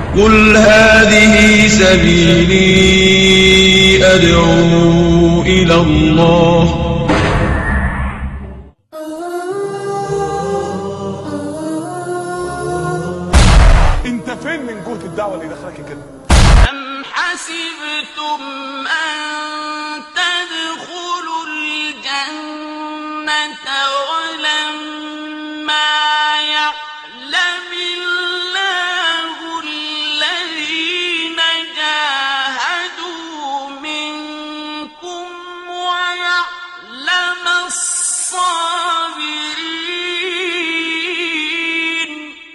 قل هذه سبيلي أدعو إلى الله انت فين من جهد الدعوه اللي دخلك كده أم حسبتم أن تدخلوا الجنة ولما يعلم الله الذين جاهدوا منكم ويعلم الصابرين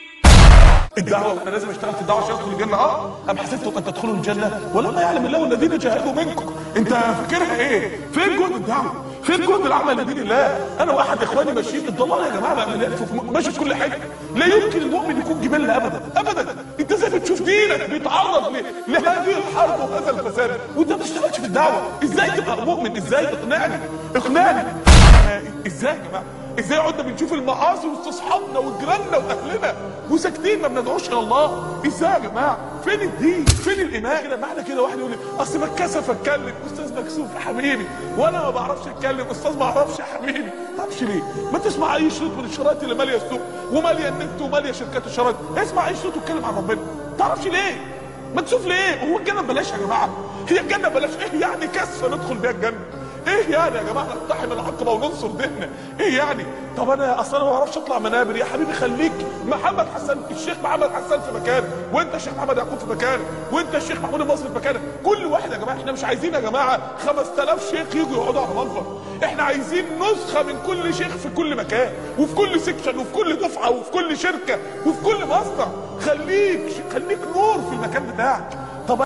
الدعوه انا لازم اشتغل في الدعوه عشان ادخل الجنه اه ام حسبتم ان تدخلوا الجنه ولما يعلم الله الذين جاهدوا منكم انت فاكرها ايه فين جهد الدعوه فين جهد العمل لدين الله انا واحد اخواني ماشيين الضلال يا جماعه بقى ملف- ماشي في كل حاجه لا يمكن المؤمن يكون جبال ابدا ابدا انت ازاي بتشوف دينك بيتعرض ل- لهذه الحرب وهذا الفساد وانت ما بتشتغلش في الدعوه ازاي تبقى مؤمن ازاي اقنعني اقنعني ازاي يا جماعه ازاي قعدنا بنشوف المعاصي وسط اصحابنا وجيراننا واهلنا وساكتين ما بندعوش الى الله ازاي يا جماعه فين الدين فين الايمان كده معنى كده واحد يقول لي اصل بتكسف اتكلم استاذ مكسوف يا حبيبي وانا ما بعرفش اتكلم استاذ ما اعرفش يا حبيبي ما تعرفش ليه ما تسمع اي شريط من الشرايط اللي ماليه السوق وماليه النت وماليه شركات الشرايط اسمع اي شريط واتكلم عن ربنا ما تعرفش ليه مكسوف ليه هو الجنه ببلاش يا جماعه هي الجنه ببلاش ايه يعني كسفه ندخل بيها الجنه ايه يعني يا جماعه نقتحم العقبه وننصر ديننا ايه يعني طب انا اصلا ما بعرفش اطلع منابر يا حبيبي خليك محمد حسن الشيخ محمد حسن في مكان وانت الشيخ محمد يعقوب في مكان وانت الشيخ محمود المصري في مكانك كل واحد يا جماعه احنا مش عايزين يا جماعه 5000 شيخ يجوا يقعدوا على منبر احنا عايزين نسخه من كل شيخ في كل مكان وفي كل سكشن وفي كل دفعه وفي كل شركه وفي كل مصنع خليك خليك نور في المكان بتاعك طب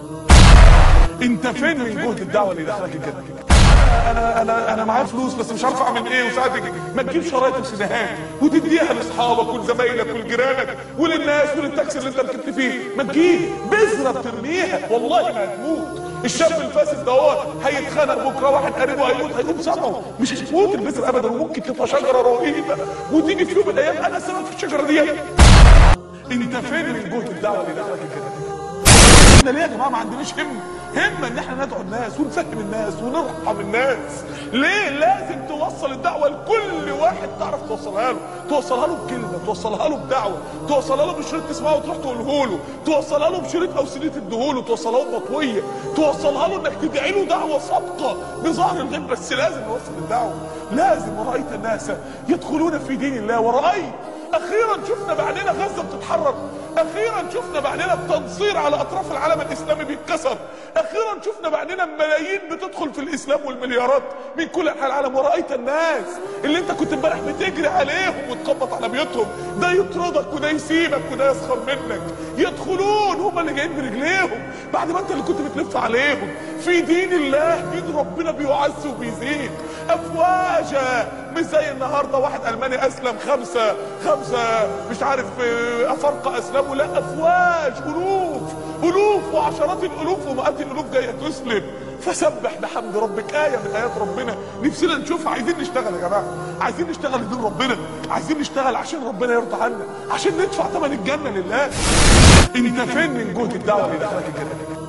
انت فين من جهد الدعوه اللي دخلك كده انا انا انا معايا فلوس بس مش عارف اعمل ايه وساعتك ما تجيب شرايط وسيديهات وتديها لاصحابك ولزمايلك ولجيرانك وللناس وللتاكسي اللي انت ركبت فيه ما تجيب بذره بترميها والله ما هتموت الشاب الفاسد ده هو هيتخانق بكره واحد قريبه هيموت هيقوم سامعه مش هتموت البذره ابدا وممكن تبقى شجره رهيبه وتيجي في يوم من الايام انا سبب في الشجره دي انت فين من جهد الدعوه اللي دخلك كده احنا ليه يا جماعه ما عندناش همه همه ان احنا ندعو الناس ونفهم الناس ونرحم الناس ليه لازم توصل الدعوه لكل واحد تعرف توصلها له توصلها له بكلمه توصلها له بدعوه توصلها له بشريط تسمعه وتروح تقوله له توصلها له بشريط او سيدي تديهوله توصلها له بمطويه توصلها له انك تدعي له دعوه صادقه بظهر الغيب بس لازم نوصل الدعوه لازم ورايت الناس يدخلون في دين الله ورايت اخيرا شفنا بعدنا غزه بتتحرر اخيرا شفنا بعدنا التنصير على اطراف العالم الاسلامي بيتكسر اخيرا شفنا بعدنا ملايين بتدخل في الاسلام والمليارات من كل انحاء العالم ورايت الناس اللي انت كنت امبارح بتجري عليهم وتخبط على بيوتهم ده يطردك وده يسيبك وده يسخر منك يدخلون هم اللي جايين برجليهم بعد ما انت اللي كنت بتلف عليهم في دين الله دين ربنا بيعز وبيزيد افواجا مش زي النهارده واحد الماني اسلم خمسه خمسه مش عارف آه، افارقه اسلموا لا افواج الوف الوف وعشرات الالوف ومئات الالوف جايه تسلم فسبح بحمد ربك آية من آيات ربنا نفسنا نشوفها عايزين نشتغل يا جماعة عايزين نشتغل لدين ربنا عايزين نشتغل عشان ربنا يرضى عنا عشان ندفع ثمن الجنة لله انت فين من جهد الدعوة اللي دخلك كده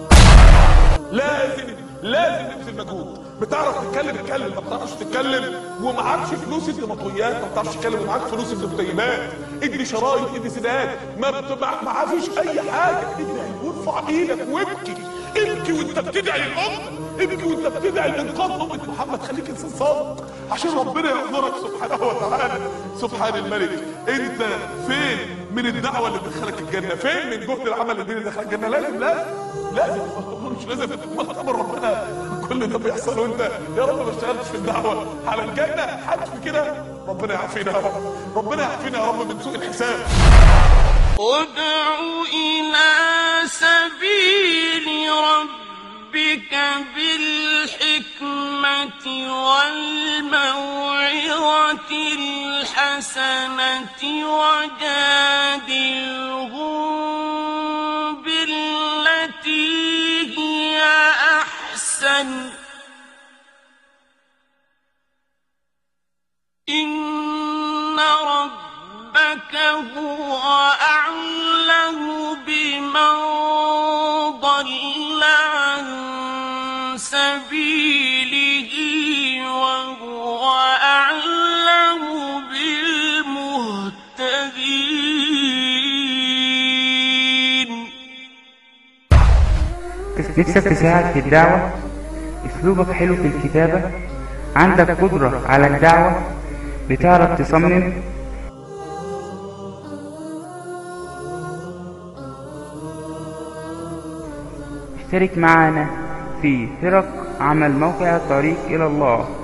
لازم لازم نبذل مجهود بتعرف تتكلم اتكلم ما بتعرفش تتكلم ومعكش فلوس ادي مطويات ما بتعرفش تتكلم ومعاك فلوس ادي مطيبات ادي شرايط ادي سيدات ما بتبقى ما فيش اي حاجه ادي وارفع ايدك وابكي ابكي وانت بتدعي الامه ابكي وانت بتدعي الانقاذ امه محمد خليك انسان صادق عشان ربنا يغفرك سبحانه وتعالى سبحان الملك انت فين من الدعوه اللي تدخلك الجنه فين من جهد العمل اللي يدخلك الجنه لازم لازم لازم مش لازم ما تامر ربنا كل ده بيحصل وانت يا رب ما اشتغلتش في الدعوه على الجنه حتف كده ربنا يعافينا يا رب ربنا يعافينا يا رب من سوء الحساب ادع إلى سبيل ربك بالحكمة والموعظة الحسنة وجادلهم بالتي هي أحسن إن ربك هو أعلم بمن تس- نفسك تساعد في الدعوة أسلوبك حلو في الكتابة عندك قدرة على الدعوة بتعرف تصمم اشترك معنا في فرق عمل موقع الطريق إلى الله